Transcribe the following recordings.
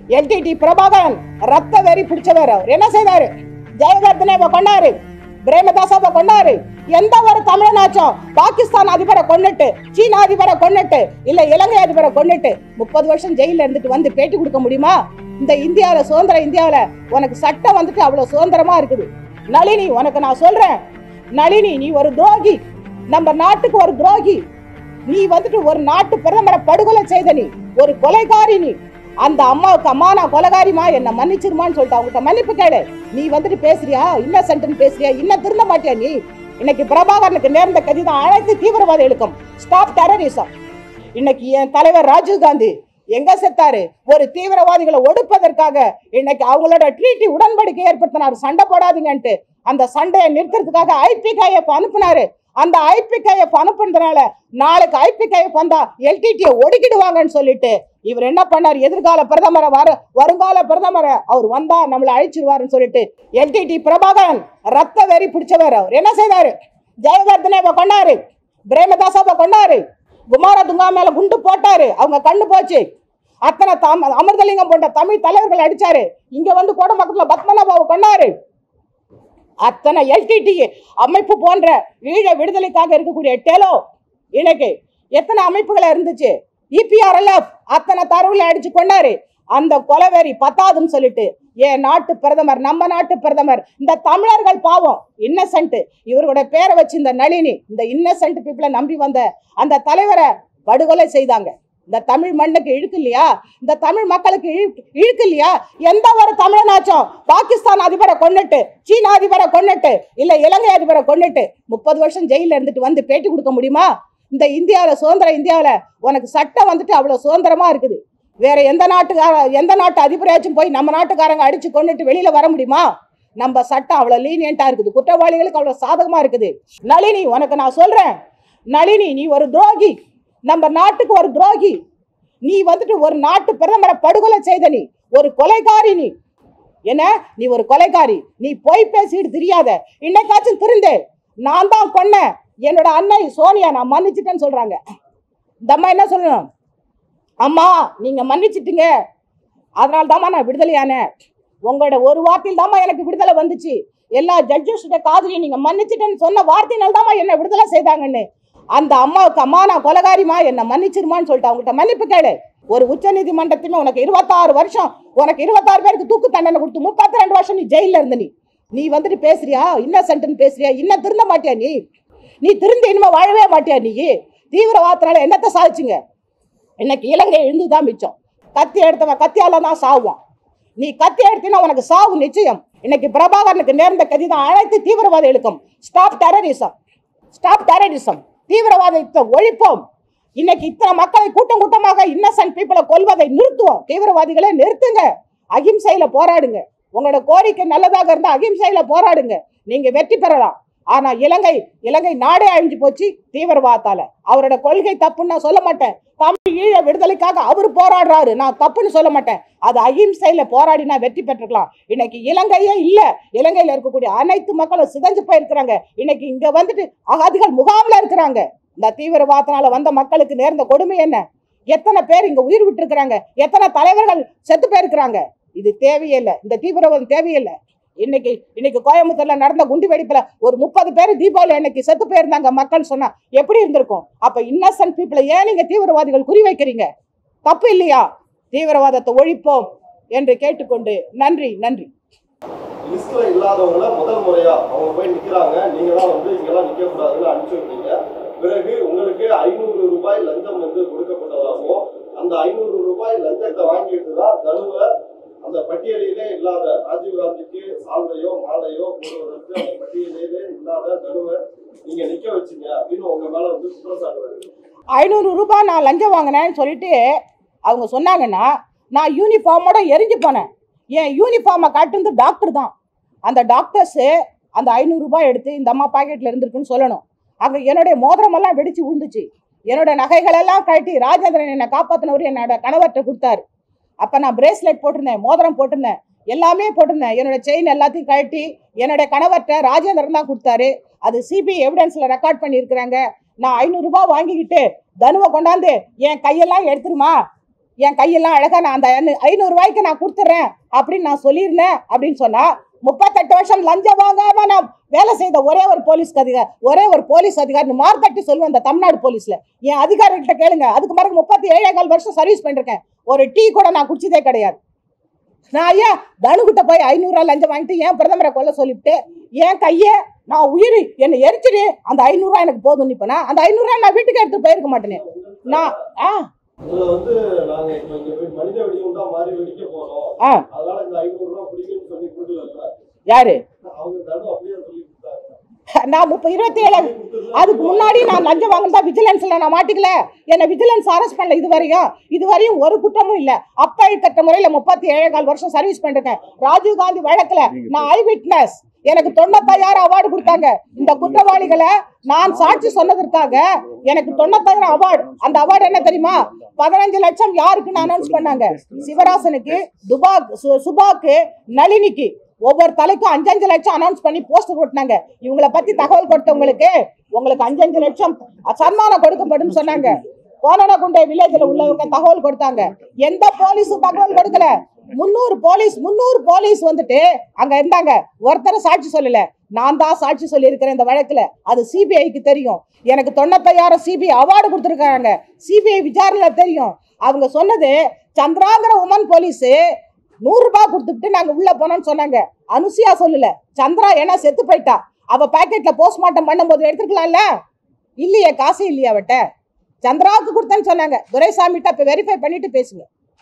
LTD Prabhakaran ரத்த வெறி பிடிச்சவர் அவர் என்ன செய்தாரு ஜெயவர்தனேவை கொண்டாரு பிரேமதாசாவை கொண்டாரு எந்த ஒரு தமிழனாச்சும் பாகிஸ்தான் அதிபரை கொன்னுட்டு சீனா அதிபரை கொன்னுட்டு இல்ல இலங்கை அதிபரை கொன்னுட்டு முப்பது வருஷம் ஜெயில இருந்துட்டு வந்து பேட்டி கொடுக்க முடியுமா இந்த இந்தியாவில சுதந்திர இந்தியாவில உனக்கு சட்டம் வந்துட்டு அவ்வளவு சுதந்திரமா இருக்குது நளினி உனக்கு நான் சொல்றேன் நளினி நீ ஒரு துரோகி நம்ம நாட்டுக்கு ஒரு துரோகி நீ வந்துட்டு ஒரு நாட்டு பிரதமரை படுகொலை செய்த நீ ஒரு கொலைகாரி நீ அந்த அம்மாவுக்கு அம்மா நான் கொலைகாரிமா என்ன மன்னிச்சிருமான்னு சொல்லிட்டு அவங்ககிட்ட மன்னிப்பு கேளு நீ வந்துட்டு பேசுறியா இன்னசென்ட்னு பேசுறியா இன்னும் திருந்த மாட்டியா நீ இன்னைக்கு பிரபாகரனுக்கு நேர்ந்த கதி தான் அனைத்து தீவிரவாதிகளுக்கும் ஸ்டாப் டெரரிசம் இன்னைக்கு என் தலைவர் ராஜீவ் காந்தி எங்க செத்தாரு ஒரு தீவிரவாதிகளை ஒடுப்பதற்காக இன்னைக்கு அவங்களோட ட்ரீட்டி உடன்படிக்கை ஏற்படுத்தினார் சண்டை போடாதீங்கன்ட்டு அந்த சண்டையை நிறுத்துறதுக்காக ஐபிகேஎஃப் அனுப்புனாரு அந்த ஐபிகேஎஃப் அனுப்புனதுனால நாளைக்கு ஐபிகேஎஃப் வந்தா எல்டிடியை ஒடுக்கிடுவாங்கன்னு சொல்லிட்டு இவர் என்ன பண்ணார் எதிர்கால பிரதமரை வர வருங்கால பிரதமரை அவர் வந்தா நம்மளை அழிச்சிருவாருன்னு சொல்லிட்டு எல்டிடி பிரபாகரன் ரத்த வெறி பிடிச்சவர் அவர் என்ன செய்தாரு ஜெயவர்தனேவை கொண்டாரு பிரேமதாசாவை கொண்டாரு குமார துங்கா மேல குண்டு போட்டாரு அவங்க கண்ணு போச்சு அத்தனை தம் அமிர்தலிங்கம் போன்ற தமிழ் தலைவர்கள் அடிச்சாரு இங்க வந்து கோடம்பக்கத்துல பத்மநாபாவை கொண்டாரு அத்தனை எல்டிடி அமைப்பு போன்ற ஈழ விடுதலைக்காக இருக்கக்கூடிய டெலோ இன்னைக்கு எத்தனை அமைப்புகள் இருந்துச்சு இபிஆர்எல்எஃப் அத்தனை தரவுல அடிச்சு கொண்டாரு அந்த கொலவெறி பத்தாதுன்னு சொல்லிட்டு ஏன் நாட்டு பிரதமர் நம்ம நாட்டு பிரதமர் இந்த தமிழர்கள் பாவம் இன்னசென்ட் இவரோட பேரை வச்சு இந்த நளினி இந்த இன்னசென்ட் பீப்புளை நம்பி வந்த அந்த தலைவரை படுகொலை செய்தாங்க இந்த தமிழ் மண்ணுக்கு இழுக்கு இல்லையா இந்த தமிழ் மக்களுக்கு இழுக்கு இழுக்கு இல்லையா எந்த ஒரு தமிழனாச்சும் பாகிஸ்தான் அதிபரை கொன்னுட்டு சீனா அதிபரை கொன்னுட்டு இல்ல இலங்கை அதிபரை கொன்னுட்டு முப்பது வருஷம் ஜெயில இருந்துட்டு வந்து பேட்டி கொடுக்க முடியுமா இந்த இந்தியாவில சுதந்திர இந்தியாவில உனக்கு சட்டம் வந்துட்டு அவ்வளவு சுதந்திரமா இருக்குது வேற எந்த நாட்டுக்கார எந்த நாட்டு அதிபரையாச்சும் போய் நம்ம நாட்டுக்காரங்க அடிச்சு கொன்னுட்டு வெளியில வர முடியுமா நம்ம சட்டம் அவ்வளவு லீனியண்டா இருக்குது குற்றவாளிகளுக்கு அவ்வளவு சாதகமா இருக்குது நளினி உனக்கு நான் சொல்றேன் நளினி நீ ஒரு துரோகி நம்ம நாட்டுக்கு ஒரு துரோகி நீ வந்துட்டு ஒரு நாட்டு பிரதமரை படுகொலை செய்த நீ ஒரு கொலைகாரி நீ என்ன நீ ஒரு கொலைகாரி நீ பொய் பேசிட்டு தெரியாத இன்னைக்காச்சும் திருந்தே நான் தான் கொன்னேன் என்னோட அன்னை சோனியா நான் மன்னிச்சிட்டேன்னு சொல்றாங்க இந்த அம்மா என்ன சொல்லணும் அம்மா நீங்க மன்னிச்சிட்டீங்க அதனால தாம்மா நான் விடுதலையானேன் உங்களோட ஒரு வார்த்தையில் தாம்மா எனக்கு விடுதலை வந்துச்சு எல்லா ஜட்ஜஸோட காதலையும் நீங்க மன்னிச்சிட்டேன்னு சொன்ன வார்த்தையினால் தாம்மா என்ன விடுதலை செய்தாங்கன்னு அந்த அம்மாவுக்கு அம்மா நான் கொலகாரிமா என்ன மன்னிச்சிருமான்னு சொல்லிட்டு அவங்ககிட்ட மன்னிப்பு கேளு ஒரு உச்ச நீதிமன்றத்துமே உனக்கு இருபத்தாறு வருஷம் உனக்கு இருபத்தாறு பேருக்கு தூக்கு தண்டனை கொடுத்து முப்பத்தி ரெண்டு வருஷம் நீ ஜெயில இருந்த நீ நீ வந்துட்டு பேசுறியா இன்னசென்ட்னு பேசுறியா இன்னும் திருந்த மாட்டியா நீ நீ திருந்த இனிமே வாழவே மாட்டியா நீ தீவிரவாதத்தினால என்னத்தை சாதிச்சிங்க இன்னைக்கு இலங்கை எழுந்துதான் மிச்சம் கத்தி எடுத்தவன் கத்தியால தான் சாவுவான் நீ கத்தி எடுத்தினா உனக்கு சாவு நிச்சயம் இன்னைக்கு பிரபாகரனுக்கு நேர்ந்த கதி தான் அனைத்து தீவிரவாதிகளுக்கும் ஸ்டாப் டெரரிசம் ஸ்டாப் டெரரிசம் தீவிரவாதத்தை ஒழிப்போம் இன்னைக்கு இத்தனை மக்களை கூட்டம் கூட்டமாக இன்னசென்ட் பீப்புளை கொல்வதை நிறுத்துவோம் தீவிரவாதிகளை நிறுத்துங்க அகிம்சையில போராடுங்க உங்களோட கோரிக்கை நல்லதாக இருந்தா அகிம்சையில போராடுங்க நீங்க வெற்றி பெறலாம் ஆனா இலங்கை இலங்கை நாடே அழிஞ்சு போச்சு தீவிரவாதத்தால அவரோட கொள்கை தப்புன்னு நான் சொல்ல மாட்டேன் தமிழ் ஈழ விடுதலைக்காக அவர் போராடுறாரு நான் தப்புன்னு சொல்ல மாட்டேன் அது அகிம்சையில போராடினா வெற்றி பெற்றுக்கலாம் இன்னைக்கு இலங்கையே இல்ல இலங்கையில இருக்கக்கூடிய அனைத்து மக்களும் சிதைஞ்சு போயிருக்கிறாங்க இன்னைக்கு இங்க வந்துட்டு அகதிகள் முகாம்ல இருக்கிறாங்க இந்த தீவிரவாதத்தினால வந்த மக்களுக்கு நேர்ந்த கொடுமை என்ன எத்தனை பேர் இங்க உயிர் விட்டுருக்கிறாங்க எத்தனை தலைவர்கள் செத்து போயிருக்கிறாங்க இது தேவையில்லை இந்த தீவிரவாதம் தேவையில்லை இன்னைக்கு இன்னைக்கு கோயம்புத்தூர்ல நடந்த குண்டு வெடிப்புல ஒரு முப்பது பேர் தீபாவளி அன்னைக்கு செத்து போயிருந்தாங்க மக்கள் சொன்னா எப்படி இருந்திருக்கும் அப்ப இன்னசென்ட் பீப்புளை ஏன் நீங்க தீவிரவாதிகள் குறி வைக்கிறீங்க தப்பு இல்லையா தீவிரவாதத்தை ஒழிப்போம் என்று கேட்டுக்கொண்டு நன்றி நன்றி லிஸ்ட்ல இல்லாதவங்கள முதல் முறையா அவங்க போய் நிக்கிறாங்க நீங்க தான் வந்து இங்கெல்லாம் நிக்க கூடாதுன்னு அனுப்பிச்சு விட்டீங்க பிறகு உங்களுக்கு ஐநூறு ரூபாய் லஞ்சம் வந்து கொடுக்கப்பட்டதாகவும் அந்த ஐநூறு ரூபாய் லஞ்சத்தை வாங்கிட்டு தான் தனுவை அந்த பட்டியலிலே இல்லாத ராஜீவ்காந்திக்கு சால்வையோ மாலையோ போடுவதற்கு அந்த பட்டியலிலே இல்லாத தனுவை நீங்க நிக்க வச்சீங்க அப்படின்னு உங்க மேல வந்து குற்றச்சாட்டு வருது ஐநூறு ரூபாய் நான் லஞ்சம் வாங்கினேன்னு சொல்லிட்டு அவங்க சொன்னாங்கன்னா நான் யூனிஃபார்மோட எரிஞ்சு போனேன் என் யூனிஃபார்மை காட்டுந்து டாக்டர் தான் அந்த டாக்டர்ஸு அந்த ஐநூறு ரூபாய் எடுத்து இந்த அம்மா பாக்கெட்டில் இருந்திருக்குன்னு சொல்லணும் அங்கே என்னுடைய மோதிரமெல்லாம் வெடிச்சு விழுந்துச்சு என்னோட நகைகளெல்லாம் கழட்டி ராஜேந்திரன் என்னை காப்பாற்றினவர் என்னோட கணவர்கிட்ட கொடுத்தாரு அப்போ நான் பிரேஸ்லெட் போட்டிருந்தேன் மோதிரம் போட்டிருந்தேன் எல்லாமே போட்டிருந்தேன் என்னோட செயின் எல்லாத்தையும் கழட்டி என்னோட கணவர்கிட்ட ராஜேந்திரன் தான் கொடுத்தாரு அது சிபிஐ எவிடன்ஸில் ரெக்கார்ட் பண்ணியிருக்கிறாங்க நான் ஐநூறுரூபா வாங்கிக்கிட்டு தனுவை கொண்டாந்து என் கையெல்லாம் எடுத்துருமா என் கையெல்லாம் அழகா நான் அந்த ஐநூறு ரூபாய்க்கு நான் கொடுத்துட்றேன் அப்படின்னு நான் சொல்லியிருந்தேன் அப்படின்னு சொன்னா முப்பத்தெட்டு வருஷம் லஞ்சம் வாங்காம நான் வேலை செய்த ஒரே ஒரு போலீஸ் அதிகாரி ஒரே ஒரு போலீஸ் அதிகாரி மார்த்தட்டி சொல்லுவேன் இந்த தமிழ்நாடு போலீஸ்ல என் அதிகாரிகிட்ட கேளுங்க அதுக்கு பிறகு முப்பத்தி ஏழே கால் வருஷம் சர்வீஸ் பண்ணிருக்கேன் ஒரு டீ கூட நான் குடிச்சதே கிடையாது நான் ஐயா தனுகிட்ட போய் ஐநூறுரூவா லஞ்சம் வாங்கிட்டு ஏன் பிரதமரை கொல்ல சொல்லிவிட்டு என் கையை நான் உயிர் என்னை எரிச்சிடு அந்த ஐநூறுரூவா எனக்கு போதும் நிப்பனா அந்த ஐநூறுரூவா நான் வீட்டுக்கு எடுத்து போயிருக்க மாட்டேனே நான் ஆ இதுல வந்து நாங்க இப்ப இங்க போய் மனித வெடிகுண்டா மாறி வெடிக்க போறோம் ஆ அதனால இந்த ஐநூறு ரூபாய் பிடிக்குன்னு சொல்லி கொடுக்கல யாரு அவங்க தனு அப்படியே சொல்லி கொடுத்தாங்க நான் முப்ப இருபத்தி ஏழு அதுக்கு முன்னாடி நான் லஞ்சம் வாங்கினதா விஜிலன்ஸ்ல நான் மாட்டிக்கல என்னை விஜிலன்ஸ் அரெஸ்ட் பண்ணல இது வரையும் இது வரையும் ஒரு குற்றமும் இல்ல அப்பா கட்ட முறையில முப்பத்தி ஏழு கால் வருஷம் சர்வீஸ் பண்ணிருக்கேன் ராஜீவ் காந்தி வழக்குல நான் ஐ விட்னஸ் எனக்கு தொண்ணூத்தாயிரம் அவார்டு கொடுத்தாங்க இந்த குற்றவாளிகளை நான் சாட்சி சொன்னதற்காக எனக்கு தொண்ணூத்தாயிரம் அவார்டு அந்த அவார்டு என்ன தெரியுமா பதினஞ்சு லட்சம் யாருக்குன்னு அனௌன்ஸ் பண்ணாங்க சிவராசனுக்கு துபாக் சு- சுபாக்கு நளினிக்கு ஒவ்வொரு தலைக்கும் அஞ்சஞ்சு லட்சம் அனௌன்ஸ் பண்ணி போஸ்டர் ஓட்டினாங்க இவங்களை பத்தி தகவல் கொடுத்தவங்களுக்கு உங்களுக்கு அஞ்சஞ்சு லட்சம் சன்மானம் கொடுக்கப்படும் சொன்னாங்க கோனனகுண்டை வில்லேஜ்ல உள்ளவங்க தகவல் கொடுத்தாங்க எந்த போலீஸும் தகவல் கொடுக்கல முந்நூறு போலீஸ் முந்நூறு போலீஸ் வந்துட்டு அங்க இருந்தாங்க ஒருத்தரும் சாட்சி சொல்லல நான் தான் சாட்சி சொல்லியிருக்கிறேன் இந்த வழக்குல அது சிபிஐக்கு தெரியும் எனக்கு தொண்ணூத்தையாயிரம் சிபிஐ அவார்டு கொடுத்துருக்காங்க சிபிஐ விசாரணை தெரியும் அவங்க சொன்னது சந்திராங்கிற உமன் போலீஸ் நூறு ரூபாய் கொடுத்துட்டு நாங்க உள்ள போனோம்னு சொன்னாங்க அனுசியா சொல்லல சந்திரா ஏன்னா செத்து போயிட்டா அவ பாக்கெட்ல போஸ்ட்மார்ட்டம் பண்ணும்போது எடுத்துக்கலாம்ல இல்லையே காசு இல்லையா அவட்ட சந்திராவுக்கு கொடுத்தேன்னு சொன்னாங்க துரைசாமிட்ட இப்ப வெரிஃபை பண்ணிட்டு பேசுங்க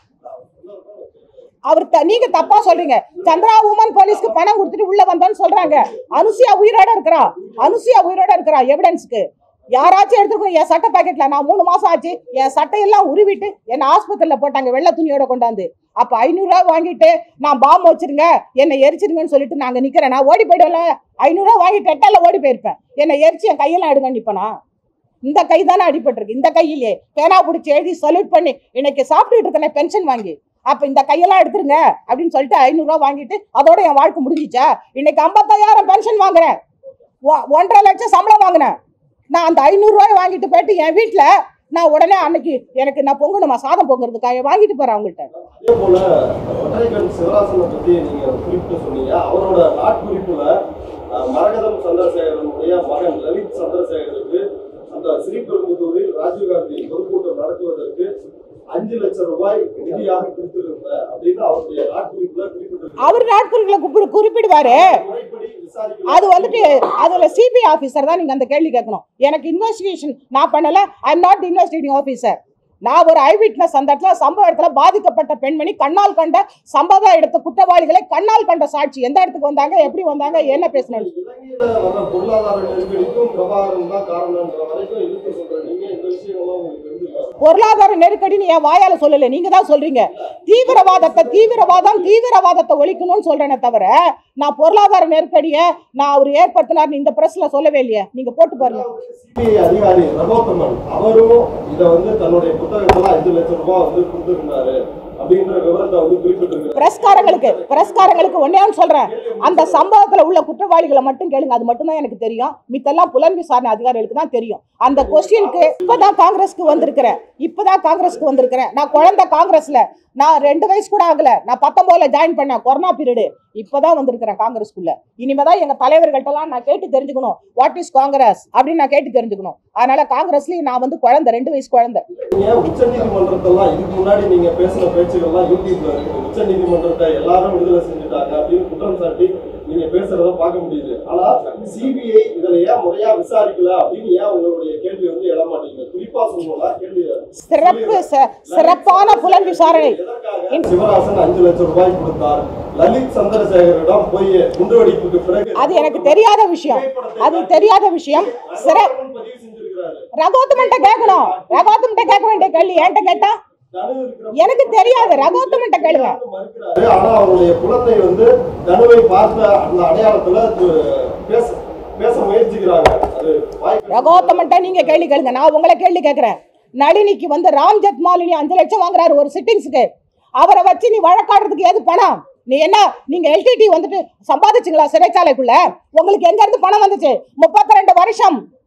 அவர் த- நீங்க தப்பா சொல்றீங்க சந்திரா உமன் போலீஸ்க்கு பணம் கொடுத்துட்டு உள்ள வந்தோன்னு சொல்றாங்க அனுசியா உயிரோட இருக்கிறா அனுசியா உயிரோட இருக்கிறா எவிடன்ஸ்க்கு யாராச்சும் எடுத்துக்கணும் என் சட்டை பாக்கெட்ல நான் மூணு மாசம் ஆச்சு என் சட்டையெல்லாம் உருவிட்டு என்ன ஆஸ்பத்திரியில போட்டாங்க வெள்ளை துணியோட கொண்டாந்து அப்ப ஐநூறுரூவா வாங்கிட்டு நான் பாம் வச்சிருங்க என்னை எரிச்சிருங்கன்னு சொல்லிட்டு நாங்க நிக்கிறேன் நான் ஓடி போயிடுவேன்ல ஐநூறுரூவா வாங்கிட்டு எட்டால ஓடி போயிருப்பேன் என்னை எரிச்சு என் கையெல்லாம் எடுங்க நிப்பனா இந்த கை தானே அடிபட்டிருக்கு இந்த கையிலே பேனா பிடிச்சி எழுதி சல்யூட் பண்ணி இன்னைக்கு சாப்பிட்டுட்டு இருக்கேன் பென்ஷன் வாங்கி அப்ப இந்த கையெல்லாம் எடுத்துருங்க அப்படின்னு சொல்லிட்டு ஐநூறுரூவா வாங்கிட்டு அதோட என் வாழ்க்கை முடிஞ்சிச்சா இன்னைக்கு ஐம்பத்தாயிரம் பென்ஷன் வாங்குறேன் ஒ- ஒன்றரை லட்சம் சம்பளம் வாங்கினேன் நான் அந்த ஐநூறுரூவாய் வாங்கிட்டு போயிட்டு என் வீட்டில் நான் உடனே அன்னைக்கு எனக்கு நான் பொங்கணுமா சாதம் பொங்குறதுக்காக வாங்கிட்டு போறேன் அவங்கள்ட்ட அதே போல ஒற்றைக்கண் சிவராசனை பத்தி நீங்க குறிப்பிட்டு சொன்னீங்க அவரோட நாட்குறிப்புல அஹ், மரகதம் சந்திரசேகரனுடைய மகன் லலித் சந்திரசேகருக்கு அந்த ஸ்ரீபெரும்புதூரில் ராஜீவ்காந்தி பொதுக்கூட்டம் நடத்துவதற்கு அஞ்சு லட்சம் ரூபாய் நிதியாக கொடுத்திருந்த அப்படின்னு அவருடைய நாட்குறிப்புல குறிப்பிட்டிருக்காரு அவர் நாட்குறிகளை குறிப்பிடு குறிப்பிடுவாரு முறைப்படி விசாரிக்க அது வந்துட்டு அதுல சிபிஐ ஆபீசர் தான் நீங்க அந்த கேள்வி கேட்கணும் எனக்கு இன்வெஸ்டிகேஷன் நான் பண்ணல I am not investigating officer நான் ஒரு ஐ விட்னஸ் அந்த இடத்துல சம்பவ இடத்துல பாதிக்கப்பட்ட பெண்மணி கண்ணால் கண்ட சம்பவ இடத்து குற்றவாளிகளை கண்ணால் கண்ட சாட்சி எந்த இடத்துக்கு வந்தாங்க எப்படி வந்தாங்க என்ன பேசினாங்க இலங்கையில வர்ற பொருளாதார நெருக்கடிக்கும் பிரபாகரன் தான் காரணம்ன்ற வரைக்கும் இழுத்து சொல்ற நீங்க இந்த விஷயங்கள்லாம் உங்களுக்கு தெரிஞ்சுக்கா பொருளாதார நெருக்கடின்னு என் வாயால சொல்லல நீங்க தான் சொல்றீங்க தீவிரவாதத்தை தீவிரவாதம் தீவிரவாதத்தை ஒழிக்கணும்னு சொல்றேனே தவிர நான் பொருளாதார நெருக்கடியை நான் அவர் ஏற்படுத்தினார்னு இந்த பிரஸ்ல சொல்லவே இல்லையே நீங்க போட்டு பாருங்க சிபிஐ அதிகாரி ரகோத்தமன் அவரும் இத வந்து தன்னுடைய புத்தகத்துல அஞ்சு லட்சம் ரூபாய் வந்து கொடுத்திருந்தாரு அப்படின்ற விவரத்தை வந்து குறிப்பிட்டிருக்கிறார் பிரஸ்காரங்களுக்கு பிரஸ்காரங்களுக்கு ஒன்னே ஒன்று சொல்றேன் அந்த சம்பவத்துல உள்ள குற்றவாளிகளை மட்டும் கேளுங்க அது மட்டும் தான் எனக்கு தெரியும் மித்தெல்லாம் புலன் விசாரணை அதிகாரிகளுக்கு தான் தெரியும் அந்த கொஸ்டினுக்கு இப்பதான் காங்கிரஸ்க்கு வந்திருக்கிறேன் இப்பதான் காங்கிரஸ்க்கு வந்திருக்கிறேன் நான் குழந்தை காங்கிரஸ்ல நான் ரெண்டு வயசு கூட ஆகல நான் பத்தொன்பதுல ஜாயின் பண்ணேன் கொரோனா பீரியடு இப்பதான் வந்திருக்கிறேன் காங்கிரஸ்க்குள்ள இனிமேதான் எங்க தலைவர்கள்ட்டலாம் நான் கேட்டு தெரிஞ்சுக்கணும் வாட் இஸ் காங்கிரஸ் அப்படின்னு நான் கேட்டு தெரிஞ்சுக்கணும் அதனால காங்கிரஸ்லயும் நான் வந்து குழந்தை ரெண்டு வயசு குழந்தை நீங்க உச்ச நீதிமன்றத்தெல்லாம் இதுக்கு முன்னாடி நீங்க பேசின பேச்சுகள்லாம் யூடியூப்ல இருக்கு உச்ச நீதிமன்றத்தை எல்லாரும் விடுதலை செஞ்சுட்டாங்க அப்படின்னு குற்றம் சாட்டி நீங்க பேசுறத பார்க்க முடியுது ஆனா சிபிஐ இதுல ஏன் முறையா விசாரிக்கல அப்படின்னு ஏன் உங்களுடைய கேள்வி வந்து எழ மாட்டீங்க குறிப்பா சொல்லணும்னா கேள்வி சிறப்பு ச- சிறப்பான புலன் விசாரணை எதற்காக சிவராசன் அஞ்சு லட்சம் ரூபாய் கொடுத்தார் லலித் சந்திரசேகரிடம் போய் குண்டுவெடிப்புக்கு பிறகு அது எனக்கு தெரியாத விஷயம் அது தெரியாத விஷயம் சிற ரகோத்தமன் பதிவு செஞ்சிருக்கிறாரு ரகோத்தமன்ட்ட கேட்கணும் ரகோத்தமன்ட்ட கேட்க வேண்டிய கேள்வி என்கிட்ட கேட்டா தனு இருக்கிற எனக்கு தெரியாது ரகோத்தமன்ட்ட கேளுங்க மறுக்கிறாரு ஆனா அவருடைய குழந்தை வந்து தனுவை பார்த்த அந்த அடையாளத்துல து- பேச பேச முயற்சிக்கிறாங்க அது வாய்ப்பு ரகோத்தமன்ட்ட நீங்க கேள்வி கேளுங்க நான் உங்களை கேள்வி கேட்கிறேன் நளினிக்கு வந்து ராம் ஜெத்மாலினி அஞ்சு லட்சம் வாங்குறாரு ஒரு சிட்டிங்ஸுக்கு அவரை வச்சு நீ வழக்காடுறதுக்கு ஏது பணம் நீ என்ன நீங்க எல்டிடி வந்துட்டு சம்பாதிச்சுங்களா சிறைச்சாலைக்குள்ள உங்களுக்கு எங்க இருந்து பணம் வந்துச்சு முப்பத்தி ரெண்டு வருஷம்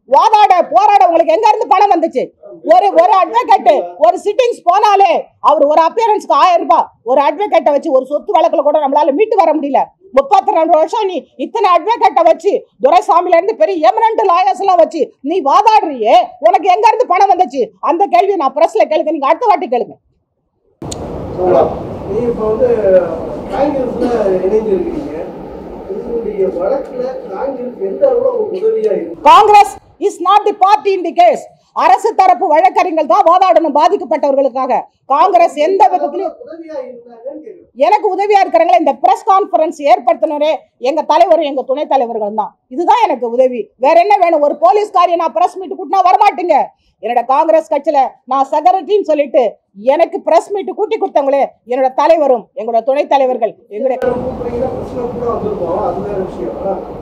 வாதாட போராட உங்களுக்கு எங்க இருந்து பணம் வந்துச்சு ஒரு ஒரு அட்வொகேட் ஒரு சிட்டிங்ஸ் போனாலே அவர் ஒரு அப்பியரன்ஸ்க்கு ஆயிரம் ரூபாய் ஒரு அட்வொகேட்டை வச்சு ஒரு சொத்து வழக்குல கூட நம்மளால மீட்டு வர முடியல முப்பத்தி ரெண்டு வருஷம் நீ இத்தனை அட்வொகேட்டை வச்சு துரைசாமில இருந்து பெரிய எமனண்ட் லாயர்ஸ் எல்லாம் வச்சு நீ வாதாடுறியே உனக்கு எங்க இருந்து பணம் வந்துச்சு அந்த கேள்வி நான் பிரஸ்ல கேளுங்க நீங்க அடுத்த வாட்டி கேளுங்க நீ இப்போ வந்து காங்கிரஸ்ல இணைஞ்சிருக்கீங்க உங்களுடைய வழக்குல காங்கிரஸ் எந்த அளவுல உங்களுக்கு உதவியா இருக்கு Congress is not the party in the case அரசு தரப்பு வழக்கறிஞர்கள் தான் வாதாடணும் பாதிக்கப்பட்டவர்களுக்காக காங்கிரஸ் எந்த விதத்திலையும் உதவியா இருந்தாங்கன்னு கேக்குறேன் எனக்கு உதவியா இருக்கிறவங்கள இந்த பிரஸ் கான்ஃபரன்ஸ் ஏற்படுத்தினரே எங்க தலைவரும் எங்க துணைத் தலைவர்கள் தான் இதுதான் எனக்கு உதவி வேற என்ன வேணும் ஒரு போலீஸ்காரியை நான் பிரஸ் மீட் கூட்டினா வரமாட்டீங்க என்னோட காங்கிரஸ் கட்சியில நான் செக்ரட்டரின்னு சொல்லிட்டு எனக்கு பிரஸ் மீட் கூட்டி கொடுத்தவங்களே என்னோட தலைவரும் எங்களோட துணைத் தலைவர்கள் எங்களுடைய கூப்பிடுறீங்கன்னா பிரச்சனை கூட வந்திருக்கோம் அது வேற விஷயம்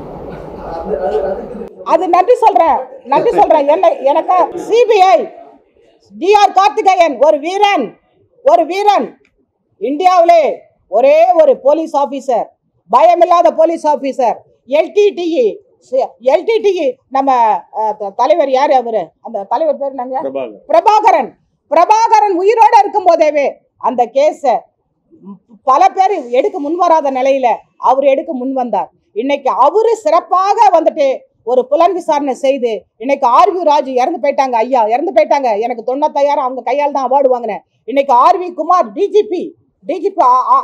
அது அது அதுக்கு அது நன்றி சொல்றேன் நன்றி சொல்றேன் என்ன எனக்கு சிபிஐ டிஆர் கார்த்திகேயன் ஒரு வீரன் ஒரு வீரன் இந்தியாவிலே ஒரே ஒரு போலீஸ் ஆபீசர் பயமில்லாத போலீஸ் ஆபீசர் எல்டிடிஇ எல்டிடிஇ நம்ம அஹ், த- தலைவர் யாரு அவரு அந்த தலைவர் பேர் என்னங்க பிரபாகரன் பிரபாகரன் உயிரோட இருக்கும் போதேவே அந்த கேஸ பல பேர் எடுக்க முன் வராத நிலையில அவர் எடுக்க முன் வந்தார் இன்னைக்கு அவரு சிறப்பாக வந்துட்டு ஒரு புலன் விசாரணை செய்து இன்னைக்கு ஆர்வி ராஜு இறந்து போயிட்டாங்க ஐயா இறந்து போயிட்டாங்க எனக்கு தொண்ணூத்தாயிரம் அவங்க கையால் தான் அவார்டு வாங்கினேன் இன்னைக்கு RV Kumar DGP DGP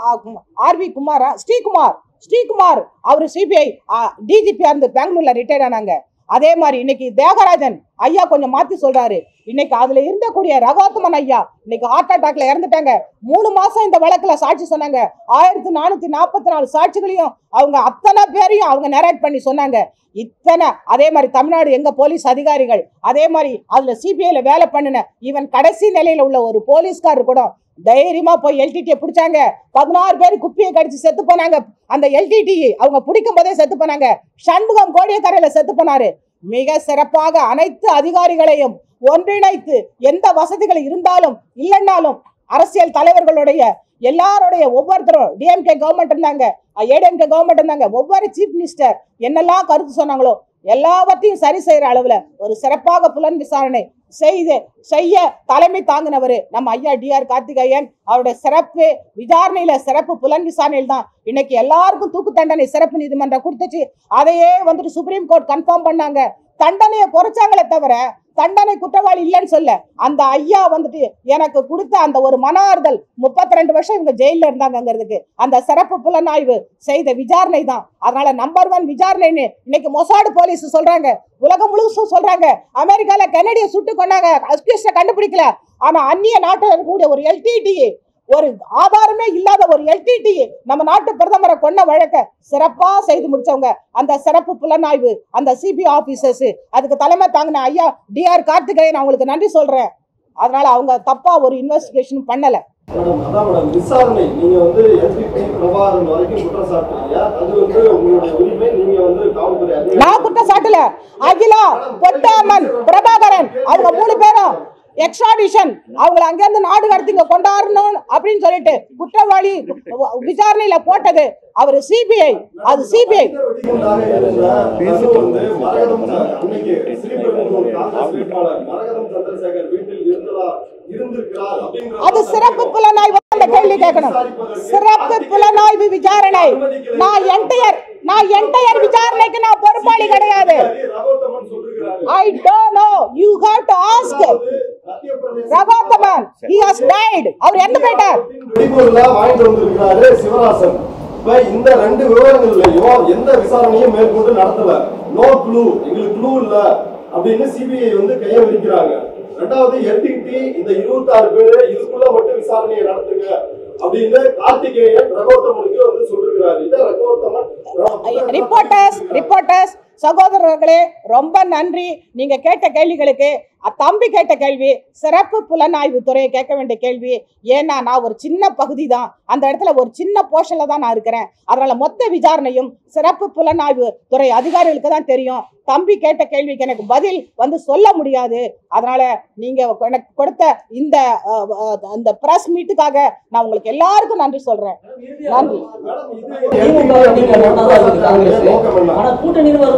RV குமாரா ஸ்ரீகுமார் ஸ்ரீகுமார் அவர் சிபிஐ டிஜிபி இருந்து பெங்களூர்ல ரிட்டையர் ஆனாங்க அதே மாதிரி இன்னைக்கு தேவராஜன் ஐயா கொஞ்சம் மாத்தி சொல்றாரு இன்னைக்கு அதுல இருந்தக்கூடிய ரகோத்தமன் ஐயா இன்னைக்கு ஹார்ட் அட்டாக்ல இறந்துட்டாங்க மூணு மாசம் இந்த வழக்குல சாட்சி சொன்னாங்க ஆயிரத்தி நானூத்தி நாற்பத்தி நாலு சாட்சிகளையும் அவங்க அத்தனை பேரையும் அவங்க நரேட் பண்ணி சொன்னாங்க இத்தனை அதே மாதிரி தமிழ்நாடு எங்க போலீஸ் அதிகாரிகள் அதே மாதிரி அதுல சிபிஐல வேலை பண்ணின இவன் கடைசி நிலையில உள்ள ஒரு போலீஸ்காரர் கூட தைரியமா போய் எல்டிடியை பிடிச்சாங்க பதினாறு பேர் குப்பியை கடிச்சு செத்து போனாங்க அந்த எல்டிடி அவங்க பிடிக்கும் போதே செத்து போனாங்க சண்முகம் கோடியக்கரையில செத்து போனாரு மிக சிறப்பாக அனைத்து அதிகாரிகளையும் ஒன்றிணைத்து எந்த வசதிகள் இருந்தாலும் இல்லைன்னாலும் அரசியல் தலைவர்களுடைய எல்லாருடைய ஒவ்வொருத்தரும் டிஎம்கே கவர்மெண்ட் இருந்தாங்க ஏடிஎம்கே கவர்மெண்ட் இருந்தாங்க ஒவ்வொரு சீஃப் மினிஸ்டர் என்னெல்லாம் கருத்து சொன்னாங்களோ எல்லாவற்றையும் சரி செய்யற அளவுல ஒரு சிறப்பாக புலன் விசாரணை செய்து செய்ய தலைமை தாங்கினவர் நம்ம ஐயா டிஆர் கார்த்திகேயன் அவருடைய சிறப்பு விசாரணையில சிறப்பு புலன் விசாரணையில் தான் இன்னைக்கு எல்லாருக்கும் தூக்கு தண்டனை சிறப்பு நீதிமன்றம் கொடுத்துச்சு அதையே வந்துட்டு சுப்ரீம் கோர்ட் கன்ஃபார்ம் பண்ணாங்க தண்டனையை குறைச்சாங்களே தவிர தண்டனை குற்றவாளி இல்லைன்னு சொல்ல அந்த ஐயா வந்துட்டு எனக்கு கொடுத்த அந்த ஒரு மன ஆறுதல் முப்பத்தி ரெண்டு வருஷம் இவங்க ஜெயில இருந்தாங்கிறதுக்கு அந்த சிறப்பு புலனாய்வு செய்த விசாரணை தான் அதனால நம்பர் ஒன் விசாரணைன்னு இன்னைக்கு மொசாடு போலீஸ் சொல்றாங்க உலகம் முழுசும் சொல்றாங்க அமெரிக்கால கெனடியை சுட்டு கொண்டாங்க அஸ்கியூஸ்ட கண்டுபிடிக்கல ஆனா அந்நிய நாட்டில் இருக்கக்கூடிய ஒரு எல்டிடி ஒரு ஆதாரமே இல்லாத ஒரு எல்டிடி நம்ம நாட்டு பிரதமரை கொண்ட வழக்க சிறப்பா செய்து முடிச்சவங்க அந்த சிறப்பு புலனாய்வு அந்த சிபி ஆபீசர்ஸ் அதுக்கு தலைமை தாங்கின ஐயா டிஆர் கார்த்திகேயன் அவங்களுக்கு நன்றி சொல்றேன் அதனால அவங்க தப்பா ஒரு இன்வெஸ்டிகேஷன் பண்ணல மேடம் அதான் மேடம் விசாரணை நீங்க வந்து எஸ்பிபி பிரபாகரன் வரைக்கும் குற்றம் சாட்டுறீங்க அது வந்து உங்களுடைய உரிமை நீங்க வந்து காவல்துறை அதிகாரி நான் குற்றம் சாட்டல அகிலா பொட்டாமன் பிரபாகரன் அவங்க மூணு பேரும் எக்ஸ்ட்ராடிஷன் அவங்கள அங்கிருந்து நாடு கடத்திங்க கொண்டாடணும் அப்படின்னு சொல்லிட்டு குற்றவாளி விசாரணையில போட்டது அவர் சிபிஐ அது சிபிஐ வெடிகுண்டாக இருந்த அது வந்து மரகதம் ச- அன்னைக்கு ஸ்ரீபெரும்புதூர் காங்கிரஸ் வேட்பாளர் மரகதம் சந்திரசேகர் வீட்டில் இருந்ததா இருந்திருக்கிறார் அப்படின்ற அது சிறப்பு புலனாய்வு அந்த கேள்வி கேட்கணும் சிறப்பு புலனாய்வு விசாரணை நான் என்டையர் நான் என்டையர் விசாரணைக்கு நான் பொறுப்பாளி கிடையாது ரகோத்தமன் சொல்லிருக்கிறாரு I don't know you have to ask Madhya Pradesh Ragothaman he has died அவர் இறந்து போயிட்டார் வெடிபொருளா வாங்கிட்டு வந்திருக்கிறாரு சிவராசன் இப்ப இந்த ரெண்டு விவரங்கள்லயும் எந்த விசாரணையும் மேற்கொண்டு நடத்தல நோ க்ளூ எங்களுக்கு க்ளூ இல்ல அப்படின்னு சிபிஐ வந்து கையை விரிக்கிறாங்க ரெண்டாவது எல்டிடி இந்த இருபத்தாறு பேரு இதுக்குள்ள மட்டும் விசாரணையை நடத்துங்க அப்படின்னு கார்த்திகேயன் ரகோத்தமனுக்கு வந்து சொல்லிருக்கிறாரு இதை ரகோத்தமன் ரிப்போர்ட்டர்ஸ் ரிப்போர்ட்டர்ஸ் சகோதரர்களே ரொம்ப நன்றி நீங்க கேட்ட கேள்விகளுக்கு அ- தம்பி கேட்ட கேள்வி சிறப்பு புலனாய்வு துறையை கேட்க வேண்டிய கேள்வி ஏன்னா நான் ஒரு சின்ன பகுதி தான் அந்த இடத்துல ஒரு சின்ன போர்ஷன்ல தான் நான் இருக்கிறேன் அதனால மொத்த விசாரணையும் சிறப்பு புலனாய்வு துறை அதிகாரிகளுக்கு தான் தெரியும் தம்பி கேட்ட கேள்விக்கு எனக்கு பதில் வந்து சொல்ல முடியாது அதனால நீங்க எனக்கு கொடுத்த இந்த அஹ், அஹ், அந்த பிரஸ் மீட்டுக்காக நான் உங்களுக்கு எல்லாருக்கும் நன்றி சொல்றேன் நன்றி மேடம் இது திமுக நீங்க ஒண்ணாதான் இருக்கு காங்கிரஸ் நோக்கம் என்ன ஆனா கூட்டணின்னு வரும்போது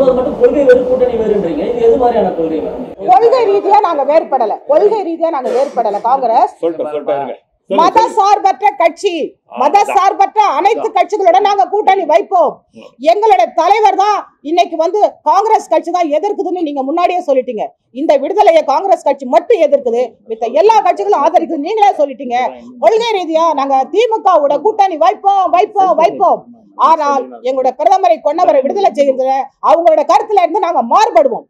முதல்வர் மட்டும் கொள்கை வேறு கூட்டணி வேறுன்றீங்க இது எது மாதிரியான கொள்கை வேறு கொள்கை ரீதியா நாங்க வேறுபடல கொள்கை ரீதியா நாங்க வேறுபடல காங்கிரஸ் சொல்லிட்டேன் சொல்லிட்டேன் இருங்க மத சார்பற்ற கட்சி மத சார்பற்ற அனைத்து கட்சிகளோட நாங்க கூட்டணி வைப்போம் எங்களுடைய தலைவர் தான் இன்னைக்கு வந்து காங்கிரஸ் கட்சி தான் எதிர்க்குதுன்னு நீங்க முன்னாடியே சொல்லிட்டீங்க இந்த விடுதலையை காங்கிரஸ் கட்சி மட்டும் எதிர்க்குது மித்த எல்லா கட்சிகளும் ஆதரிக்குது நீங்களே சொல்லிட்டீங்க கொள்கை ரீதியா நாங்க திமுகவோட கூட்டணி வைப்போம் வைப்போம் வைப்போம் ஆனால் எங்களோட பிரதமரை கொண்டவரை விடுதலை செய்கிறதுல அவங்களோட கருத்துல இருந்து நாங்க மாறுபடுவோம்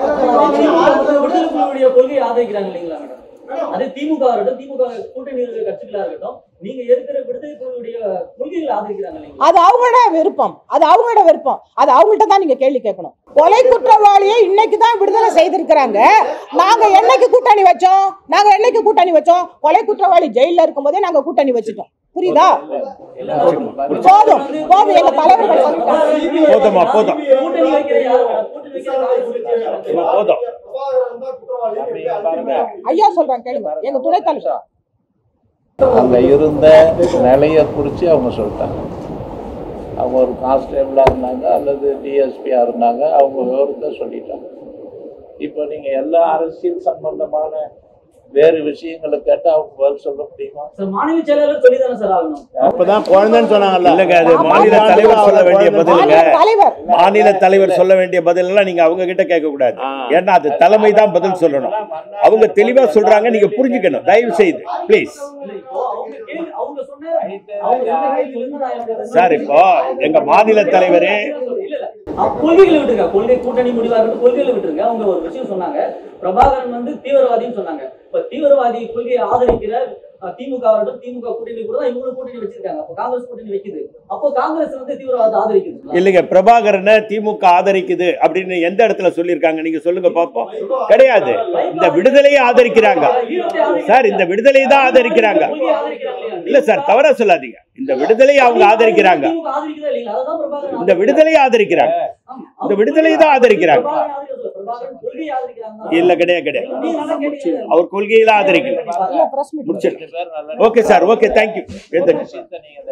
விடுதலை புலிகளுடைய கொள்கையை ஆதரிக்கிறாங்க இல்லைங்களா மேடம் அது திமுக இருக்கட்டும் திமுக கூட்டணி இருக்கிற கட்சிகளா இருக்கட்டும் நீங்க இருக்கிற விடுதலை புலிகளுடைய கொள்கைகளை ஆதரிக்கிறாங்க இல்லைங்களா அது அவங்களோட விருப்பம் அது அவங்களோட விருப்பம் அது அவங்கள்ட்ட தான் நீங்க கேள்வி கேட்கணும் கொலை குற்றவாளியை இன்னைக்கு தான் விடுதலை செய்திருக்கிறாங்க நாங்க என்னைக்கு கூட்டணி வச்சோம் நாங்க என்னைக்கு கூட்டணி வச்சோம் கொலை குற்றவாளி ஜெயில இருக்கும்போதே நாங்க கூட்டணி வச்சுட்டோம் புரியுதா போதும் போதும் எங்க தலைவர்கள் சொல்லிட்டாங்க போதுமா போதும் கூட்டணி வைக்கிற யாரு மேடம் கூட்டணி வைக்கிற காங்கிரஸ் சும்மா போதும் பிரபாகரன் தான் குற்றவாளி எப்படி அழுத்தீங்க ஐயா சொல்றாங்க கேளுங்க எங்க துணைத் தலைவர் அங்கே இருந்த நிலையை குறித்து அவங்க சொல்லிட்டாங்க அவங்க ஒரு கான்ஸ்டேபிளாக இருந்தாங்க அல்லது டிஎஸ்பியாக இருந்தாங்க அவங்க விவரத்தை சொல்லிட்டாங்க இப்போ நீங்கள் எல்லா அரசியல் சம்பந்தமான வேறு விஷயங்களை கேட்டால் அவங்க பதில் சொல்ல முடியுமா சார் மாநில செயலாளர் சொல்லி தானே சார் ஆகணும் அப்பதான் குழந்தைன்னு சொன்னாங்கல்ல இல்லங்க அது மாநில தலைவர் சொல்ல வேண்டிய பதிலுங்க மாநில தலைவர் மாநில தலைவர் சொல்ல வேண்டிய பதில் எல்லாம் நீங்க அவங்க கிட்ட கேட்க கூடாது ஏன்னா அது தலைமை தான் பதில் சொல்லணும் அவங்க தெளிவா சொல்றாங்க நீங்க புரிஞ்சுக்கணும் தயவு செய்து ப்ளீஸ் இல்ல, இப்போ அவங்க கேள்வி- அவங்க சொன்ன அவங்க சொன்ன கேள்வியிலிருந்து நான் என்னோட சார் இப்போ எங்க மாநில தலைவரே இல்ல, இல்ல. அவங்க கொள்கைகளை விட்டுருங்க கொள்கை கூட்டணி முடிவா இருக்கட்டும் கொள்கைகளை விட்டுருங்க அவங்க ஒரு விஷயம் சொன்னாங்க பிரபாகரன் வந்து தீவிரவாதின்னு சொன்னாங்க இப்ப தீவிரவாதி கொள்கையை ஆதரிக்கிற அஹ், திமுக வரட்டும் திமுக கூட்டணி கூட தான் இவங்களும் கூட்டணி வச்சிருக்காங்க அப்போ காங்கிரஸ் கூட்டணி வைக்குது அப்போ காங்கிரஸ் வந்து தீவிரவாதத்தை ஆதரிக்குது இல்லைங்க பிரபாகரனை திமுக ஆதரிக்குது அப்படின்னு எந்த இடத்துல சொல்லியிருக்காங்க நீங்க சொல்லுங்க பாப்போம் கிடையாது இந்த விடுதலையை ஆதரிக்கிறாங்க சார் இந்த விடுதலையை தான் ஆதரிக்கிறாங்க கொள்கையை ஆதரிக்கிறாங்க இல்லையா? இல்ல சார் தவறா சொல்லாதீங்க இந்த விடுதலையை அவங்க ஆதரிக்கிறாங்க திமுக ஆதரிக்குதா இல்லைங்களா? அதுதான் பிரபாகரன் இந்த விடுதலையை ஆதரிக்கிறாங்க ஆமா. இந்த விடுதலையை தான் ஆதரிக்கிறாங்க பிரபாகரன் ஆதரிக்கிறது இல்ல. பிரபாகரன் கொள்கையை ஆதரிக்கிறாங்க இல்ல கிடையாது கிடையாது நீங்க நல்லா கேட்டீங்க. அவர் கொள்கையில ஆதரிக்கல ஐயா பிரஸ் மீட் முடிச்சிடலாம் ரெண்டு பேரும் நல்லா ஓகே சார் ஓகே தேங்க்யூ ஒரு விஷயத்தை நீங்க